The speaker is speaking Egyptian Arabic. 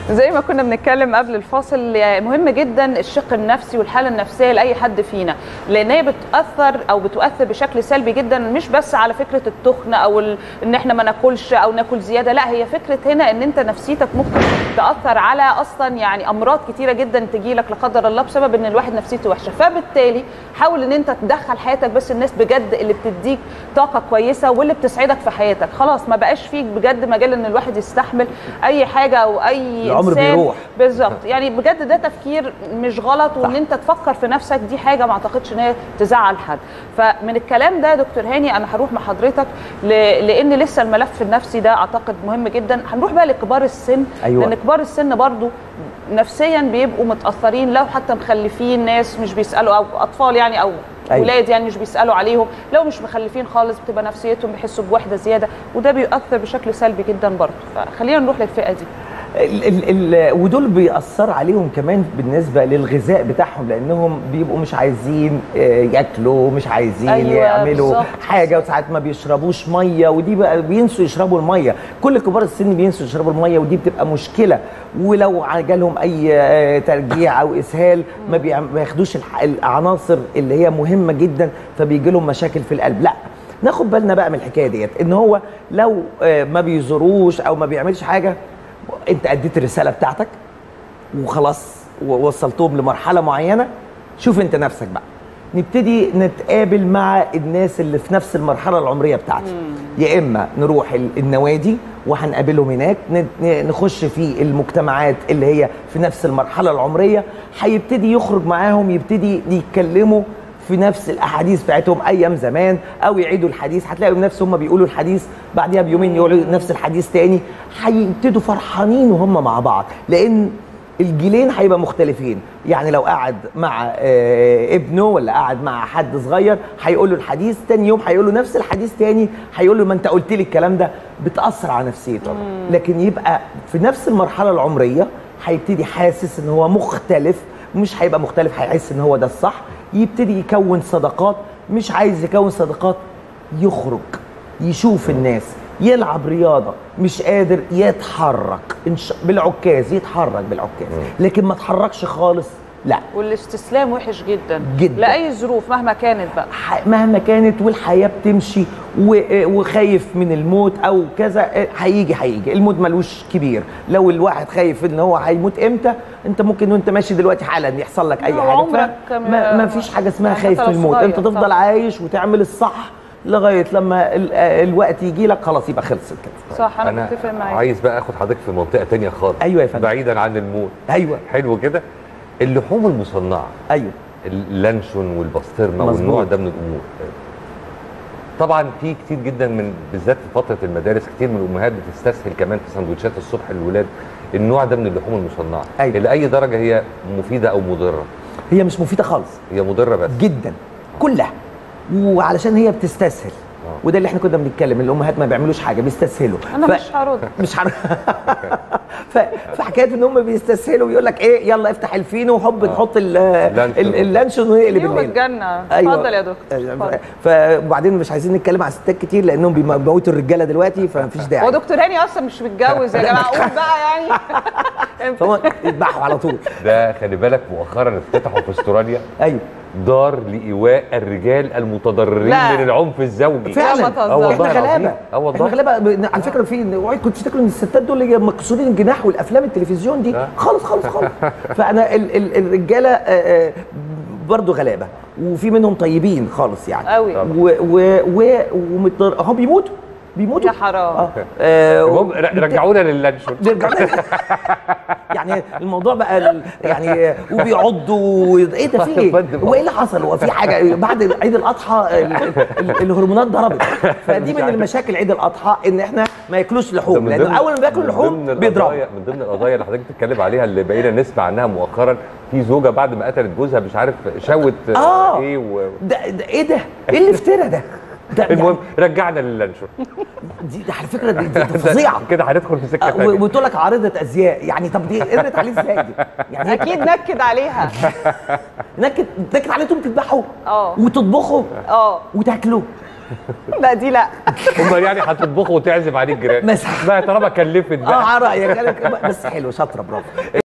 زي ما كنا بنتكلم قبل الفاصل يعني مهم جدا الشق النفسي والحاله النفسيه لاي حد فينا لان هي بتاثر او بتؤثر بشكل سلبي جدا مش بس على فكره التخن او ال... ان احنا ما ناكلش او ناكل زياده لا هي فكره هنا ان انت نفسيتك ممكن تاثر على اصلا يعني امراض كتيره جدا تجي لك لا قدر الله بسبب ان الواحد نفسيته وحشه فبالتالي حاول ان انت تدخل حياتك بس الناس بجد اللي بتديك طاقه كويسه واللي بتسعدك في حياتك خلاص ما بقاش فيك بجد مجال ان الواحد يستحمل اي حاجه او اي العمر إنسان بيروح. بالظبط يعني بجد ده تفكير مش غلط وان انت تفكر في نفسك دي حاجه ما اعتقدش ان هي تزعل حد فمن الكلام ده يا دكتور هاني انا هروح مع حضرتك ل... لان لسه الملف النفسي ده اعتقد مهم جدا هنروح بقى لكبار السن أيوة. لان كبار السن برضو نفسيا بيبقوا متاثرين لو حتى مخلفين ناس مش بيسالوا او اطفال يعني او أيوة. ولاد يعني مش بيسالوا عليهم لو مش مخلفين خالص بتبقى نفسيتهم بيحسوا بوحده زياده وده بيؤثر بشكل سلبي جدا برضه فخلينا نروح للفئه دي ال ال ال ودول بيأثر عليهم كمان بالنسبة للغذاء بتاعهم لأنهم بيبقوا مش عايزين آه، ياكلوا مش عايزين أيوة، يعملوا بالظبط. حاجة وساعات ما بيشربوش مية ودي بقى بينسوا يشربوا المية كل كبار السن بينسوا يشربوا المية ودي بتبقى مشكلة ولو جالهم أي آه، ترجيع أو إسهال ما, بيعم- ما ياخدوش الح- العناصر اللي هي مهمة جدا فبيجي لهم مشاكل في القلب لا ناخد بالنا بقى من الحكايه ديت ان هو لو آه، ما بيزوروش او ما بيعملش حاجه انت اديت الرساله بتاعتك وخلاص ووصلتهم لمرحله معينه شوف انت نفسك بقى نبتدي نتقابل مع الناس اللي في نفس المرحله العمريه بتاعتي يا اما نروح ال- النوادي وهنقابلهم هناك ن- ن- نخش في المجتمعات اللي هي في نفس المرحله العمريه هيبتدي يخرج معاهم يبتدي يتكلموا في نفس الاحاديث بتاعتهم ايام زمان او يعيدوا الحديث هتلاقوا نفس هم بيقولوا الحديث بعدها بيومين يقولوا نفس الحديث تاني هيبتدوا فرحانين وهم مع بعض لان الجيلين هيبقى مختلفين يعني لو قعد مع آه، ابنه ولا قعد مع حد صغير هيقول له الحديث تاني يوم هيقول له نفس الحديث تاني هيقول له ما انت قلت لي الكلام ده بتاثر على نفسيته لكن يبقى في نفس المرحله العمريه هيبتدي حاسس ان هو مختلف مش هيبقى مختلف هيحس ان هو ده الصح يبتدي يكون صداقات مش عايز يكون صداقات يخرج يشوف الناس يلعب رياضه مش قادر يتحرك إن شاء- بالعكاز يتحرك بالعكاز لكن ما تحركش خالص لا والاستسلام وحش جدا جداً. لاي ظروف مهما كانت بقى ح- مهما كانت والحياه بتمشي و- وخايف من الموت او كذا هيجي هيجي الموت ملوش كبير لو الواحد خايف ان هو هيموت امتى انت ممكن وانت ماشي دلوقتي حالا يحصل لك اي لا، حاجه عمرك ف- ما- ما, ما فيش حاجه اسمها يعني خايف حتى من لو الموت صغير انت تفضل طبعاً. عايش وتعمل الصح لغايه لما ال- الوقت يجي لك خلاص يبقى خلصت كده صح انا, انا متفق معاك عايز بقى اخد حضرتك في منطقه تانية خالص أيوة يا فندم. بعيدا عن الموت ايوه حلو كده اللحوم المصنعه ايوه اللانشون والبسطرمه مظبوط. والنوع ده من الامور طبعا في كتير جدا من بالذات في فتره المدارس كتير من الامهات بتستسهل كمان في سندوتشات الصبح للولاد النوع ده من اللحوم المصنعه أيوة. لاي درجه هي مفيده او مضره هي مش مفيده خالص هي مضره بس جدا كلها وعلشان هي بتستسهل آه. وده اللي احنا كنا بنتكلم الامهات ما بيعملوش حاجه بيستسهلوا انا ف- مش هرد مش حر... ف... فحكايه ان هم بيستسهلوا ويقول لك ايه يلا افتح الفينو وهوب نحط ال- اللانشون. ال- اللانشون ونقلب يوم الليل الجنه اتفضل يا دكتور اتفضل. فبعدين مش عايزين نتكلم على الستات كتير لانهم بيموتوا الرجاله دلوقتي فمفيش هو داعي دكتور هاني اصلا مش متجوز يا جماعه قول بقى يعني فهم يذبحوا على طول ده خلي بالك مؤخرا افتتحوا في استراليا ايوه دار لايواء الرجال المتضررين لا. من العنف الزوجي لا، ما فعلا تهزرش. اه والله احنا غلابه العظيم. اه والله احنا غلابه على فكره في اوعي كنت تفتكروا ان الستات دول اللي مقصودين الجناح والافلام التلفزيون دي لا. خالص خالص خالص فانا ال ال الرجاله آه، آه، برضو غلابه وفي منهم طيبين خالص يعني قوي طبعا. و و و ومتضر- هم بيموتوا بيموتوا يا حرام. اه, آه المهم ر- رجعونا للانشون نرجع يعني الموضوع بقى ال- يعني وبيعضوا ايه ده في ايه؟ فندم. هو ايه اللي حصل؟ هو في حاجه بعد عيد الاضحى ال- ال- الهرمونات ضربت فدي من المشاكل عيد الاضحى ان احنا ما ياكلوش ده لحوم من لانه ضمن- اول ما بياكلوا من لحوم ضمن بيضربوا القضايا من ضمن القضايا اللي حضرتك بتتكلم عليها اللي بقينا نسمع عنها مؤخرا في زوجه بعد ما قتلت جوزها مش عارف شوت آه. ايه و... ده, ده ايه ده؟ ايه الافتراء ده؟ ده المهم رجعنا للانشون دي, دي على فكره دي, دي فظيعه كده هندخل في سكه آه، ثانيه و- وتقول لك عارضه ازياء يعني طب دي قدرت عليه ازاي دي؟ يعني هي اكيد نكد عليها نكد نكد عليكم تذبحوا اه وتطبخوا اه وتاكلوا لا دي لا امال يعني هتطبخ وتعزم عليك جيران مسح. لا طالما كلفت اه بقى على رايك أنا- بس حلو شاطره برافو